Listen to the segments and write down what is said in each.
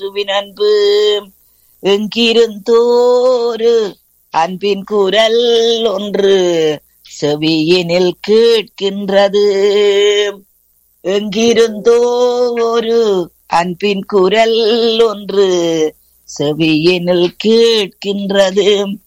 இயேசுவின் அன்பு எங்கிருந்தோரு அன்பின் குரல் ஒன்று செவியினில் கேட்கின்றது எங்கிருந்தோ ஒரு அன்பின் குரல் ஒன்று செவியினில் கேட்கின்றது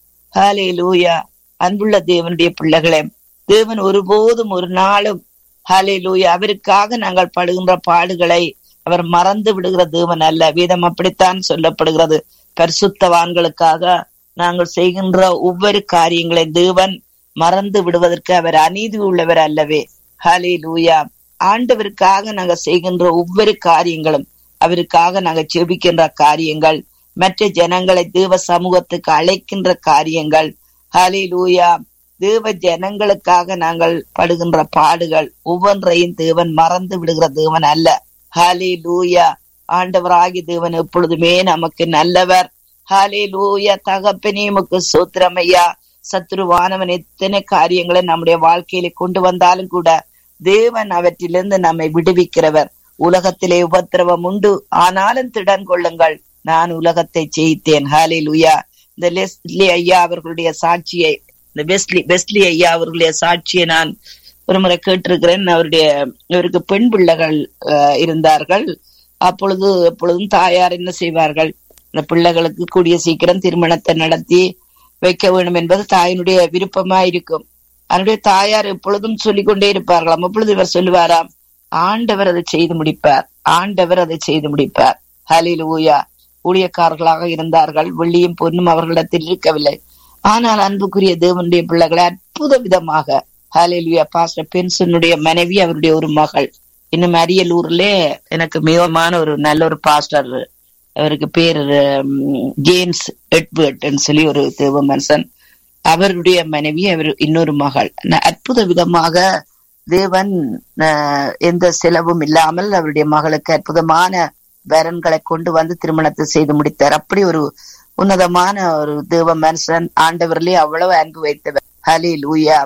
ஹalleluya அன்புள்ள தேவனுடைய பிள்ளைகளே தேவன் ஒருபோதும் ஒரு நாளும் ஹalleluya அவருக்காக நாங்கள் படுகின்ற பாடுகளை அவர் மறந்து விடுகிற தேவன் அல்ல வேதம் அப்படித்தான் சொல்லப்படுகிறது பரிசுத்தவான்களுக்காக நாங்கள் செய்கின்ற ஒவ்வொரு காரியங்களை தேவன் மறந்து விடுவதற்கு அவர் அநீதி உள்ளவர் அல்லவே ஹலே லூயா ஆண்டவருக்காக நாங்க செய்கின்ற ஒவ்வொரு காரியங்களும் அவருக்காக நாங்க ஜெபிக்கின்ற காரியங்கள் மற்ற ஜனங்களை தேவ சமூகத்துக்கு அழைக்கின்ற காரியங்கள் ஹலே லூயா தேவ ஜனங்களுக்காக நாங்கள் படுகின்ற பாடுகள் ஒவ்வொன்றையும் தேவன் மறந்து விடுகிற தேவன் அல்ல ஹலே லூயா ஆண்டவராகி தேவன் எப்பொழுதுமே நமக்கு நல்லவர் ஹலே லூயா தகப்பனே உமக்கு சோத்திரமையா சத்துருவானவன் எத்தனை காரியங்களை நம்முடைய வாழ்க்கையில கொண்டு வந்தாலும் கூட தேவன் அவற்றிலிருந்து நம்மை விடுவிக்கிறவர் உலகத்திலே உபத்திரவம் உண்டு ஆனாலும் திடன் கொள்ளுங்கள் நான் உலகத்தை ஜெயித்தேன் ஹாலே லுயா இந்த லெஸ்லி ஐயா அவர்களுடைய சாட்சியை இந்த பெஸ்லி பெஸ்லி ஐயா அவர்களுடைய சாட்சியை நான் ஒரு முறை கேட்டிருக்கிறேன் அவருடைய இவருக்கு பெண் பிள்ளைகள் அஹ், இருந்தார்கள் அப்பொழுது எப்பொழுதும் தாயார் என்ன செய்வார்கள் இந்த பிள்ளைகளுக்கு கூடிய சீக்கிரம் திருமணத்தை நடத்தி வைக்க வேண்டும் என்பது தாயினுடைய விருப்பமா இருக்கும் அவருடைய தாயார் எப்பொழுதும் சொல்லிக் கொண்டே இருப்பார்களாம் அப்பொழுது இவர் சொல்லுவாராம் ஆண்டவர் அதை செய்து முடிப்பார் ஆண்டவர் அதை செய்து முடிப்பார் ஹலில் ஊயா ஊழியக்காரர்களாக இருந்தார்கள் வெள்ளியும் பொன்னும் அவர்களிடத்தில் இருக்கவில்லை ஆனால் அன்புக்குரிய தேவனுடைய பிள்ளைகளை அற்புத விதமாக ஹலிலுயா பாஸ்டர் பென்சனுடைய மனைவி அவருடைய ஒரு மகள் இன்னும் அரியலூர்ல எனக்கு மிகமான ஒரு நல்ல ஒரு பாஸ்டர் அவருக்கு பேர் உம், ஜேம்ஸ் எட்வர்ட்னு சொல்லி ஒரு தேவ மனுஷன் அவருடைய மனைவி அவர் இன்னொரு மகள் ந- அற்புத விதமாக தேவன் அஹ், எந்த செலவும் இல்லாமல் அவருடைய மகளுக்கு அற்புதமான வரன்களை கொண்டு வந்து திருமணத்தை செய்து முடித்தார் அப்படி ஒரு உன்னதமான ஒரு தேவ மனுஷன் ஆண்டவரிலே அவ்வளவு அன்பு வைத்தவர் ஹலே லூயா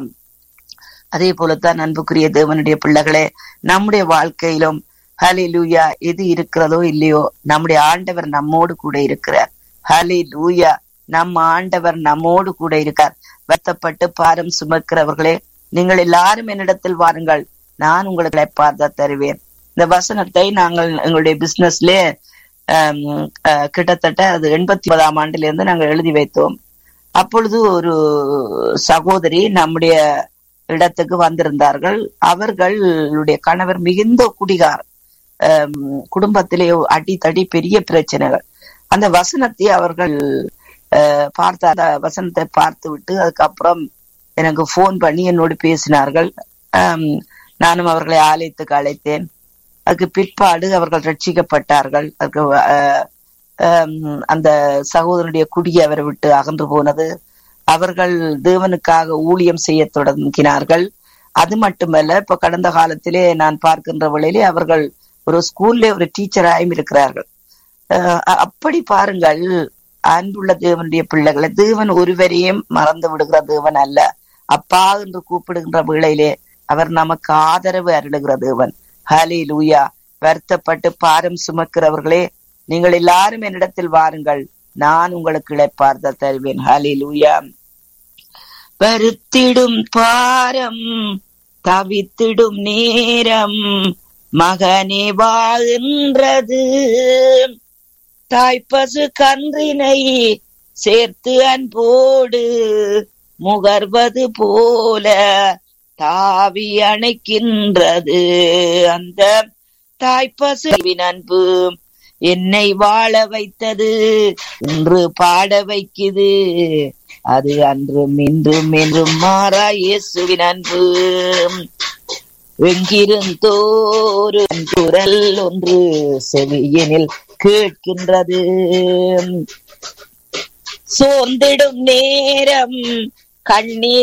அதே போலத்தான் அன்புக்குரிய தேவனுடைய பிள்ளைகளே நம்முடைய வாழ்க்கையிலும் ஹலே லூயா எது இருக்கிறதோ இல்லையோ நம்முடைய ஆண்டவர் நம்மோடு கூட இருக்கிறார் ஹலே லூயா நம்ம ஆண்டவர் நம்மோடு கூட இருக்கார் வருத்தப்பட்டு பாரம் சுமக்கிறவர்களே நீங்கள் எல்லாரும் என்னிடத்தில் வாருங்கள் நான் உங்களுக்கு பார்த்தா தருவேன் இந்த வசனத்தை நாங்கள் எங்களுடைய பிசினஸ்ல கிட்டத்தட்ட அது எண்பத்தி ஒன்பதாம் ஆண்டுல இருந்து நாங்கள் எழுதி வைத்தோம் அப்பொழுது ஒரு சகோதரி நம்முடைய இடத்துக்கு வந்திருந்தார்கள் அவர்களுடைய கணவர் மிகுந்த குடிகார் ஆம், குடும்பத்திலே அடி தடி பெரிய பிரச்சனைகள் அந்த வசனத்தை அவர்கள் அஹ், பார்த்த அந்த வசனத்தை பார்த்து விட்டு அதுக்கப்புறம் எனக்கு ஃபோன் பண்ணி என்னோடு பேசினார்கள் ஆம், நானும் அவர்களை ஆலயத்துக்கு அழைத்தேன் அதுக்கு பிற்பாடு அவர்கள் ரட்சிக்கப்பட்டார்கள் அதுக்கு அஹ், ஆம், அந்த சகோதரனுடைய குடி அவரை விட்டு அகன்று போனது அவர்கள் தேவனுக்காக ஊழியம் செய்ய தொடங்கினார்கள் அது மட்டுமல்ல இப்ப கடந்த காலத்திலே நான் பார்க்கின்ற வேளையிலே அவர்கள் ஒரு ஸ்கூல்ல ஒரு டீச்சராயும் இருக்கிறார்கள் அஹ் அ- அப்படி பாருங்கள் அன்புள்ள தேவனுடைய பிள்ளைகளை தேவன் ஒருவரையும் மறந்து விடுகிற தேவன் அல்ல அப்பா என்று கூப்பிடுகின்ற வேளையிலே அவர் நமக்கு ஆதரவு அருளுகிற தேவன் ஹலே லூயா வருத்தப்பட்டு பாரம் சுமக்கிறவர்களே நீங்கள் எல்லாரும் என்னிடத்தில் வாருங்கள் நான் உங்களுக்கு இழைப்பார்த்த தருவேன் ஹலே லூயா வருத்திடும் பாரம் தவித்திடும் நேரம் மகனே வாழ்கின்றது தாய்ப்பசு கன்றினை சேர்த்து அன்போடு முகர்வது போல தாவி அணைக்கின்றது அந்த தாய்ப்பசுவின் அன்பு என்னை வாழ வைத்தது இன்று பாட வைக்குது அது அன்றும் இன்றும் என்றும் மாறா இயேசுவின் அன்பு எங்கிருந்தோரு குரல் ஒன்று செவியனில் கேட்கின்றது சோர்ந்திடும் நேரம் கண்ணீர்